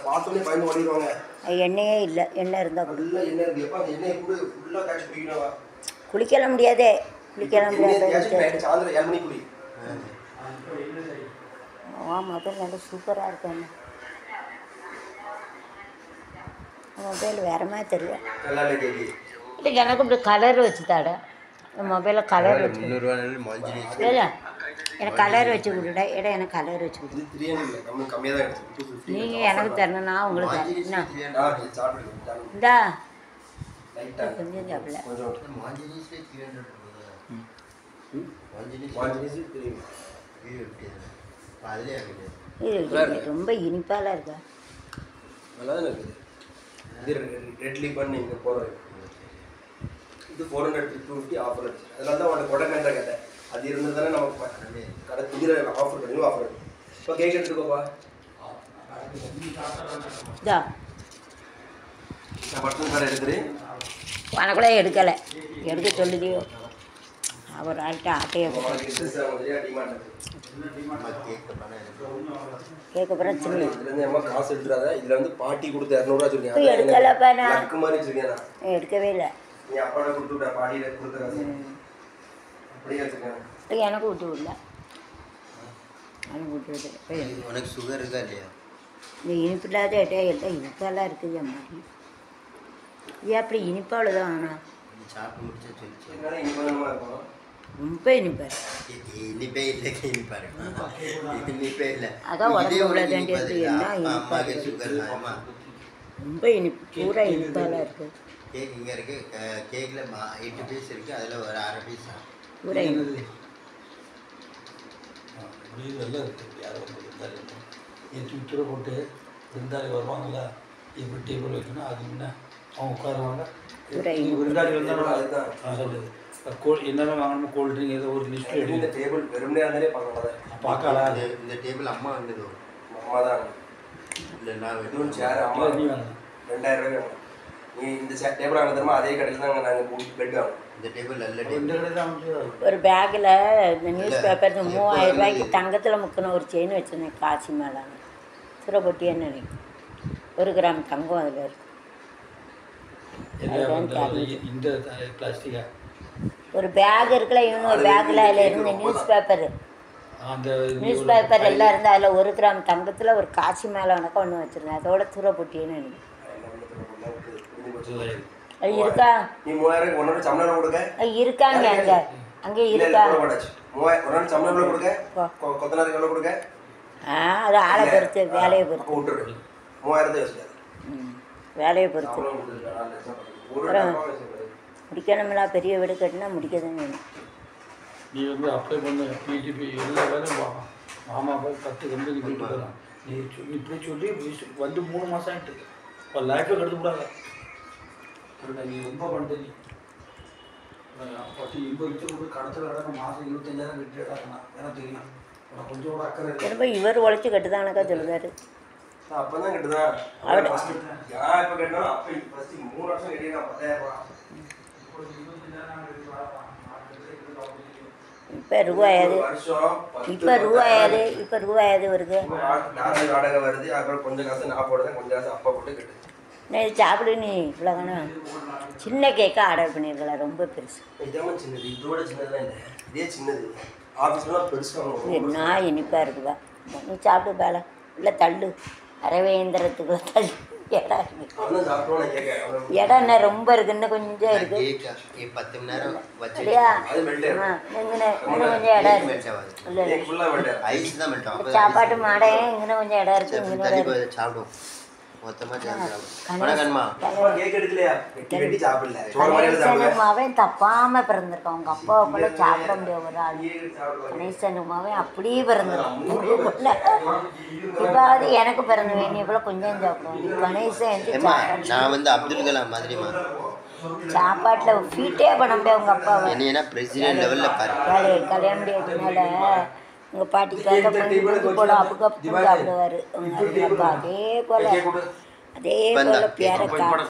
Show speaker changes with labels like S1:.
S1: பார்த்தோன்னே பயந்து ஓடிடுவாங்க
S2: அது எண்ணெயே இல்லை எண்ணெய் இருந்தால் கொடு
S1: ஃபுல்லாக எண்ணெய் இருக்கு எப்போ அந்த எண்ணெயை கூட ஃபுல்லாக காய்ச்சி குடிக்கணும்
S2: குளிக்கலாம் முடியாதே குளிக்கலாம்
S1: எண்ணெயை காய்ச்சி
S2: முடியாது
S1: நைட்டு சாயந்தரம் ஏழு மணிக்கு குடி
S2: மொபைல் நல்லா சூப்பராக இருக்கும் மொபைல் வேற மாதிரி தெரியும்
S1: நல்லா இல்லை கேக்கு
S2: இல்லை எனக்கு இப்படி கலர் வச்சு தாட மொபைலில் கலர் வச்சு
S3: முந்நூறுரூவா மாஞ்சினி
S2: இல்லை எனக்கு கலர் வச்சு கொடுடா இட எனக்கு கலர் வச்சு கொடு
S1: இது த்ரீ ஹண்ட்ரட் இல்லை கம்மி கம்மியாக தான் கிடைச்சது டூ ஃபிஃப்டி
S2: நீங்கள் எனக்கு தரணும் நான் உங்களுக்கு தரேன் என்ன
S1: ஆ சாப்பிட்டு
S2: இந்தா
S1: லைட்டாக
S2: கொஞ்சம் சாப்பிடல
S1: கொஞ்சம்
S3: மாஞ்சினிஸ்லேயே த்ரீ ஹண்ட்ரட் மாஞ்சினிஸ்
S1: வாங்கிச்சு தெரியும்
S3: த்ரீ ஃபிஃப்டி அதுலேயே ஆகுது
S2: இது ரொம்ப இனிப்பாலாம் இருக்கா
S1: நல்லா தான் இருக்குது இது ரெட் லீஃப் நீங்கள் போகிறது இது four hundred two fifty offer இருந்துச்சு அதனால தான் உனக்கு கொடைக்கானல் தான் கேட்டேன் அது இருந்தது தானே நமக்கு ப- கடை இதில் ஆஃபர் பண்ணி ஆஃபர் இப்போ கேக் எடுத்துக்கோப்பா
S2: இதா
S1: நான் பட்டன் கடை எடுத்துரு
S2: உனக்கூட எடுக்கலை எடுக்க சொல்லுதியோ அவர் ஆள்கிட்ட ஆட்டையை போட்டு
S1: உனக்கு இன்ட்ரெஸ்ட் ஆகும் சரியா டிமாண்ட்
S3: கேட்க பணம் எனக்கு
S2: கேட்க போகிறேன் சின்ன
S1: இதுலேருந்து அம்மா காசு எடுத்துறாத இதில் வந்து பாட்டி கொடுத்து இரநூறுவா
S2: போய்
S1: சொல்லியா
S2: எடுக்கலப்பா நான்
S1: லக்கு மாதிரி வச்சிருக்கேன் நான்
S2: எடுக்கவே இல்லை
S1: நீ அப்பாட கொடுத்து விட்ட பாட்டியில கொடுத்த காசு அப்படியே வச்சுருக்கேன்
S2: போய் எனக்கு விட்டு விடல எனக்கு விட்டு விட்டு போய் எடு.
S3: உனக்கு சுகர் இருக்கா இல்லையா
S2: இந்த இனிப்பு இல்லாத இடம் எல்லாம் இனிப்பாலாம் இருக்குது என் மாதிரி ஏன் அப்படி இனிப்பாவில் தான் ஆனால்
S3: நீ சாப்பிட்டு முடிச்சா சொல்லிச்சு
S1: என்னால இங்கே பண்ணணுமா இருக்கும்
S2: ரொம்ப இனிப்பார்
S3: இனிப்பே இல்லை இனிப்பா இருக்கு இனிப்பே இல்லை
S2: அதான் உடம்பு
S3: இதே
S2: உள்ள
S3: உனக்கு
S2: வேண்டியது
S3: இனிப்பா
S2: என்ன
S3: தெரியுதா?
S2: இனிப்பா
S3: அம்மாவுக்கு
S2: இருக்கு.
S3: சுகர் ஆமா
S2: ரொம்ப இனிப்பு பூரா இனிப்பாலாம் இருக்குது
S3: கேக் இங்கே இருக்கு கேக்கில் மா எட்டு பீஸ் இருக்கு அதில் ஒரு அரை பீஸ்
S2: பூரா இனிப்பு
S4: முடிவு நல்லா இருக்குது யாரும் வந்து விருந்தாளி என் ட்விட்டரை போட்டு விருந்தாளி வருவாங்கல்ல இப்படி டேபிள் வைக்கணும் அது முன்ன அவங்க உட்காருவாங்க
S2: பூரா
S4: நீங்க
S2: இனிப்பு
S4: விருந்தாளி வந்தாலும்
S1: அதுதான்.
S4: நான் சொல்லுது கோல் என்னென்ன வாங்கணுமோ கோல்ட் ட்ரிங்க் ஏதோ ஒரு லிஸ்ட்
S1: இந்த
S4: எடுத்து
S1: டேபிள் வெறுமனே இருந்தாலே பண்ணலாம்
S4: பார்க்கலா
S3: இந்த இந்த டேபிள் அம்மா வந்தது
S1: அம்மா தான்
S3: இல்லை நான்
S1: இதுவும் சேர் அம்மா
S4: நீ வாங்க
S1: ரெண்டாயிரம் ரூபாய் வேணும் நீ இந்த சேர் டேபிள் வாங்க தருமா அதே கடையில் தான் நாங்கள் பெட் வாங்க
S3: இந்த டேபிள் நல்ல
S4: இந்த
S3: டேபிள்
S4: கடை தான் வந்து
S2: ஒரு பேக்கில் இந்த நியூஸ் பேப்பர் மூவாயிரம் ரூபாய்க்கு தங்கத்தில் முக்கின ஒரு செயின் வச்சுருந்தேன் காசி மேலான சுரப்பட்டியன்னு நினைக்கிறேன் ஒரு கிராம் தங்கம் அதில் இருக்கு
S4: என்ன வந்து இந்த பிளாஸ்டிக்கா
S2: ஒரு பேக் இருக்குல்ல இவனு ஒரு பேக்கில் அதில் இருந்த நியூஸ் பேப்பர்
S4: அந்த
S2: நியூஸ் பேப்பர் எல்லாம் இருந்து அதில் ஒரு கிராம் தங்கத்தில் ஒரு காசி மேலே உனக்கு ஒன்று வச்சுருந்தேன் அதோட சுரப்பட்டியன்னு நினைக்கிறேன் அது இருக்கா
S1: நீ மூவாயிரம் ஒன்னோட சம்பளம் கொடுக்க
S2: அது இருக்காங்க அங்கே அங்கே
S1: இல்ல, இல்ல,
S2: இருக்கா
S1: போட மாட்டாச்சு. மூவாயிரம் ஒரு நாள் சம்பளம் எவ்வளோ கொடுக்க கொ- கொத்தனாருக்கு எவ்வளோ கொடுக்க
S2: ஆ அது ஆளை பொறுத்து வேலையை பொறுத்து
S1: அப்போ விட்டுரு மூவாயிரத்தை யோசிக்காது
S2: ம் வேலையை பொறுத்து
S1: சம்பளம் கொடுத்துருக்கா நாலு லட்சம் ஒரு
S2: அப்புறம்
S1: டப்பா வச்சிருக்காரு.
S2: முடிக்கணும்லாம் பெரிய வீடு கட்டினா முடிக்க தான் வேணும்
S4: நீ வந்து அப்ளை பண்ண பிஜிபி எல்லா வேலையும் பார்க்கலாம் மாமா போய் பத்து கம்பெனி போயிட்டு போகலாம் நீ சொ- நீ இப்படி சொல்லி இப்படி வந்து மூணு மாதம் ஆகிட்டு ஒரு லைஃபே கெடுத்து விடாத புரியல, நீ ரொம்ப பண்ணுற நீ அஹ் பத்து இருபது லட்சம் கூட கடத்தில் கடக்க மாதம் இருபத்தஞ்சாயிரம் கட்டி கிடக்கணும் எனக்கு தெரியும் உனக்கு கொஞ்சம் கூட அக்கறை இருக்கு
S2: திரும்ப இவர் உழைச்சி கட்டுதானக்கா சொல்லுதாரு
S1: நான் அப்பதான் கட்டுதான்
S2: அவரு-
S1: first நான் இப்ப கட்டினாலும் அப்ப first மூணு வருஷம் கட்டினா பத்தாயிரம் ரூபாய்
S2: இப்போ ரூபாயாது
S1: ஒரு வருஷம் பத்து
S2: இப்போ ரூபாயாது இப்போ ரூபாயாது வருது
S1: நாலு வாடகை வருது அப்புறம் கொஞ்சம் காசு நான் போடுறேன் கொஞ்சம் காசு அப்பா போட்டு கட்டு
S2: நான் சாப்பிடு நீ இவ்வளோ வேணும் சின்ன கேக்காக ஆர்டர் பண்ணியிருக்கலாம் ரொம்ப பெருசு
S1: இதாம சின்னது இதோட சின்னதுலாம் இல்லை இதே சின்னது ஆஃபீஸ்லாம் பெருசாக
S2: இது என்ன இனிப்பாக இருக்குதா நீ சாப்பிடு பேல இல்லை தள்ளு அரவேந்திரத்துக்குள்ள தள்ளு இடம் இருக்கு
S1: அவனும் சாப்பிடுவோம் நான் கேட்க அவன்
S2: இடம் என்ன ரொம்ப இருக்கு இன்னும் கொஞ்சம் இருக்கு
S3: கேக் பத்து மணி நேரம் வச்சு
S2: இல்லையா
S1: அது மெல்ட்
S2: ஆ இங்கே இன்னும் கொஞ்சம் இடம் இருக்கு
S3: மெல்ட் ஆகாது
S2: இல்லை இல்லை
S1: ஃபுல்லாக மெல்ட்
S3: ஐஸ் தான் மெல்ட் ஆகும்
S2: சாப்பாட்டு மாடே இங்கே கொஞ்சம் இடம் இருக்கு இங்கே
S3: தள்ளி
S2: இடம்
S3: போய் சாப்பிடுவோம் மொத்தமாக சேர்ந்து சாப்பிடுவோம்
S2: கணேஷ்
S3: வணக்கம்மா
S1: அப்பா கேக் எடுக்கலையா வெட்டி வெட்டி சாப்பிடல சோறு மாதிரி சாப்பிடுவேன்
S2: கணேசனும் அவன் தப்பாம பிறந்திருக்கான் உங்க அப்பாவை போல சாப்பிட முடியாது ஒரு ஆள்
S1: கேக் சாப்பிடுவேன்
S2: கணேசனும் அவன் அப்படியே பிறந்திருக்கான் இப்போ அது எனக்கு பிறந்தவன் நீ இவ்வளோ கொஞ்சம் சாப்பிடுவான் நீ கணேசன் வந்து
S3: ஏம்மா
S2: சாப்பாடு
S3: நான் வந்து அப்துல் கலாம் மாதிரிமா
S2: சாப்பாட்டில் ஃபீட்டே பண்ண முடியாது உங்க அப்பாவை
S3: என்னையா பிரசிடென்ட் லெவலில் பாரு
S2: வேலையை கல்யாணம் முடியாததுனால உங்க பாட்டி கேட்க பண்ணி போட அப்புக்கு அப்புக்கு சாப்பிடுவாரு உங்க அப்பா அதே போல அதே போல பேரை காட்டு